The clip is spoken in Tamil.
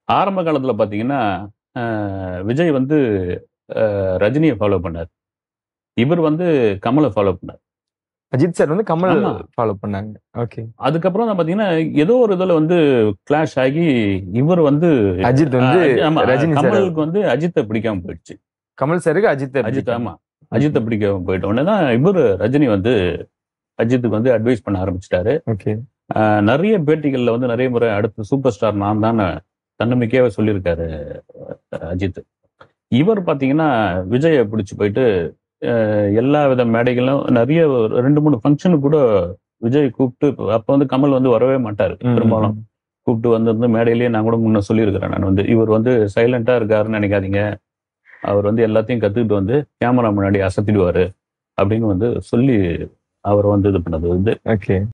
ஆரம்ப காலத்துல பாத்தீங்கன்னா அஹ், விஜய் வந்து அஹ், ரஜினியை ஃபாலோ பண்ணார் இவர் வந்து கமலை ஃபாலோ பண்ணார் அஜித் சார் வந்து கமல் ஆமா. ஃபாலோ பண்ணாங்க ஓகே அதுக்கப்புறம் தான் பாத்தீங்கன்னா ஏதோ ஒரு இதுல வந்து கிளாஷ் ஆகி இவர் வந்து அஜித் வந்து அஹ், ஆமா, ரஜினி சார் கமலுக்கு வந்து அஜித்தை பிடிக்காம போயிடுச்சு கமல் சாருக்கு அஜித் அஜித் ஆமா அஜித்தை பிடிக்காம போயிட்ட உடனே தான் இவர் ரஜினி வந்து அஜித்துக்கு வந்து அட்வைஸ் பண்ண ஆரம்பிச்சிட்டாரு ஓகே ஆஹ் நிறைய பேட்டிகள்ல வந்து நிறைய முறை அடுத்த சூப்பர் ஸ்டார் நான் தான் தன்னம்பிக்கையாவே சொல்லியிருக்காரு அஹ் அஜித் இவர் பாத்தீங்கன்னா விஜயை பிடிச்சு போயிட்டு ஆஹ் எல்லா வித மேடைகளும் நிறைய ஒரு ரெண்டு மூணு ஃபங்க்ஷனுக்கு கூட விஜய் கூப்பிட்டு அப்ப வந்து கமல் வந்து வரவே மாட்டாரு பெரும்பாலும் கூப்பிட்டு வந்திருந்து மேடையிலேயே நான் கூட முன்ன சொல்லியிருக்கிறேன் நான் வந்து இவர் வந்து சைலண்டா இருக்காருன்னு நினைக்காதீங்க அவர் வந்து எல்லாத்தையும் கத்துக்கிட்டு வந்து கேமரா முன்னாடி அசத்திடுவாரு அப்படின்னு வந்து சொல்லி அவர் வந்து இது பண்ணது வந்து ஓகே